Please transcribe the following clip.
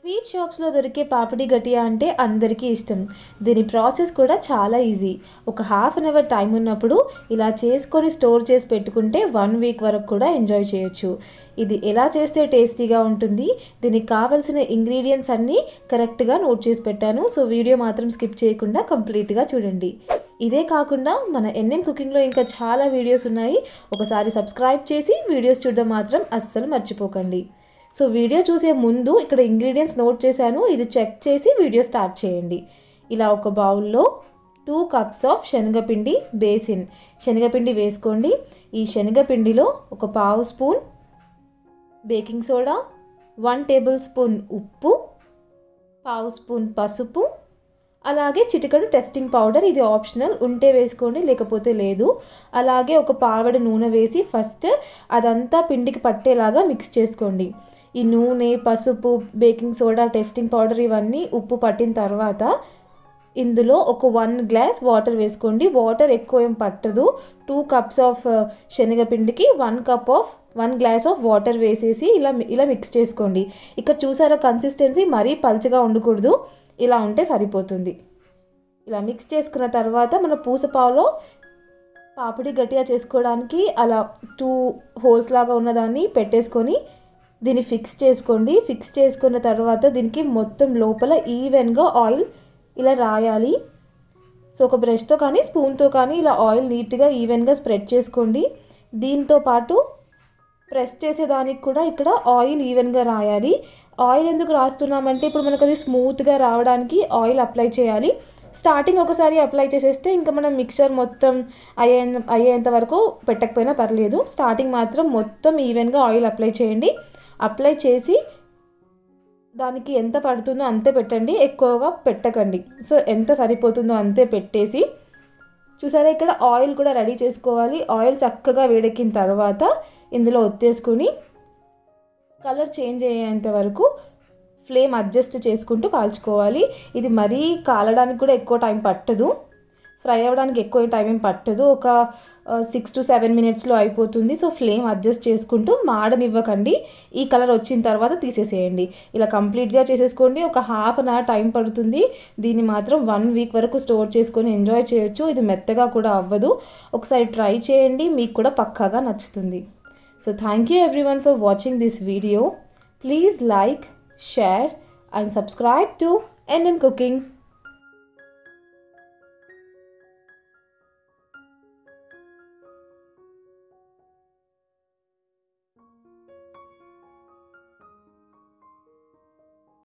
Sweet షాప్స్లో దొరికే పాపిడి గటియా అంటే అందరికీ ఇష్టం దీని ప్రాసెస్ కూడా చాలా ఈజీ ఒక హాఫ్ అన్ అవర్ టైం ఉన్నప్పుడు ఇలా చేసుకొని స్టోర్ చేసి పెట్టుకుంటే వన్ వీక్ వరకు కూడా ఎంజాయ్ చేయొచ్చు ఇది ఎలా చేస్తే టేస్టీగా ఉంటుంది దీనికి కావలసిన ఇంగ్రీడియంట్స్ అన్నీ కరెక్ట్గా నోట్ చేసి పెట్టాను సో వీడియో మాత్రం స్కిప్ చేయకుండా కంప్లీట్గా చూడండి ఇదే కాకుండా మన ఎన్ఎం కుకింగ్లో ఇంకా చాలా వీడియోస్ ఉన్నాయి ఒకసారి సబ్స్క్రైబ్ చేసి వీడియోస్ చూడడం మాత్రం అస్సలు మర్చిపోకండి సో వీడియో చూసే ముందు ఇక్కడ ఇంగ్రీడియంట్స్ నోట్ చేశాను ఇది చెక్ చేసి వీడియో స్టార్ట్ చేయండి ఇలా ఒక బౌల్లో టూ కప్స్ ఆఫ్ శనగపిండి బేసిన్ శనగపిండి వేసుకోండి ఈ శనగపిండిలో ఒక పావు spoon baking soda one tablespoon ఉప్పు పావు స్పూన్ పసుపు అలాగే చిటికడు టెస్టింగ్ పౌడర్ ఇది ఆప్షనల్ ఉంటే వేసుకోండి లేకపోతే లేదు అలాగే ఒక పావడ నూనె వేసి ఫస్ట్ అదంతా పిండికి పట్టేలాగా మిక్స్ చేసుకోండి ఈ నూనె పసుపు బేకింగ్ సోడా టెస్టింగ్ పౌడర్ ఇవన్నీ ఉప్పు పట్టిన తర్వాత ఇందులో ఒక వన్ గ్లాస్ వాటర్ వేసుకోండి వాటర్ ఎక్కువ ఏం పట్టదు టూ కప్స్ ఆఫ్ శనగపిండికి one cup of one glass of water వేసేసి ఇలా ఇలా మిక్స్ చేసుకోండి ఇక్కడ చూసారా కన్సిస్టెన్సీ మరీ పల్చగా ఉండకూడదు ఇలా ఉంటే సరిపోతుంది ఇలా మిక్స్ చేసుకున్న తర్వాత మన పూసపావులో పాపిడి గట్టిగా చేసుకోవడానికి అలా టూ హోల్స్ లాగా ఉన్నదాన్ని పెట్టేసుకొని దీన్ని ఫిక్స్ చేసుకోండి ఫిక్స్ చేసుకున్న తర్వాత దీనికి మొత్తం లోపల ఈవెన్గా ఆయిల్ ఇలా రాయాలి సో ఒక బ్రష్తో కానీ స్పూన్తో కానీ ఇలా ఆయిల్ నీట్గా ఈవెన్గా స్ప్రెడ్ చేసుకోండి దీంతో పాటు ప్రెస్ చేసేదానికి కూడా ఇక్కడ ఆయిల్ ఈవెన్గా రాయాలి ఆయిల్ ఎందుకు రాస్తున్నామంటే ఇప్పుడు మనకు అది స్మూత్గా రావడానికి ఆయిల్ అప్లై చేయాలి స్టార్టింగ్ ఒకసారి అప్లై చేసేస్తే ఇంకా మనం మిక్చర్ మొత్తం అయ్యే అయ్యేంత వరకు పెట్టకపోయినా పర్లేదు స్టార్టింగ్ మాత్రం మొత్తం ఈవెన్గా ఆయిల్ అప్లై చేయండి అప్లై చేసి దానికి ఎంత పడుతుందో అంతే పెట్టండి ఎక్కువగా పెట్టకండి సో ఎంత సరిపోతుందో అంతే పెట్టేసి చూసారా ఇక్కడ ఆయిల్ కూడా రెడీ చేసుకోవాలి ఆయిల్ చక్కగా వేడెక్కిన తర్వాత ఇందులో ఒత్తేసుకుని కలర్ చేంజ్ అయ్యేంత వరకు ఫ్లేమ్ అడ్జస్ట్ చేసుకుంటూ కాల్చుకోవాలి ఇది మరీ కాలడానికి కూడా ఎక్కువ టైం పట్టదు ఫ్రై అవ్వడానికి ఎక్కువ టైం ఏం పట్టదు ఒక సిక్స్ టు సెవెన్ మినిట్స్లో అయిపోతుంది సో ఫ్లేమ్ అడ్జస్ట్ చేసుకుంటూ మాడనివ్వకండి ఈ కలర్ వచ్చిన తర్వాత తీసేసేయండి ఇలా కంప్లీట్గా చేసేసుకోండి ఒక హాఫ్ అన్ అవర్ టైం పడుతుంది దీన్ని మాత్రం వన్ వీక్ వరకు స్టోర్ చేసుకొని ఎంజాయ్ చేయొచ్చు ఇది మెత్తగా కూడా అవ్వదు ఒకసారి ట్రై చేయండి మీకు కూడా పక్కాగా నచ్చుతుంది so thank you everyone for watching this video please like share and subscribe to NM Cooking.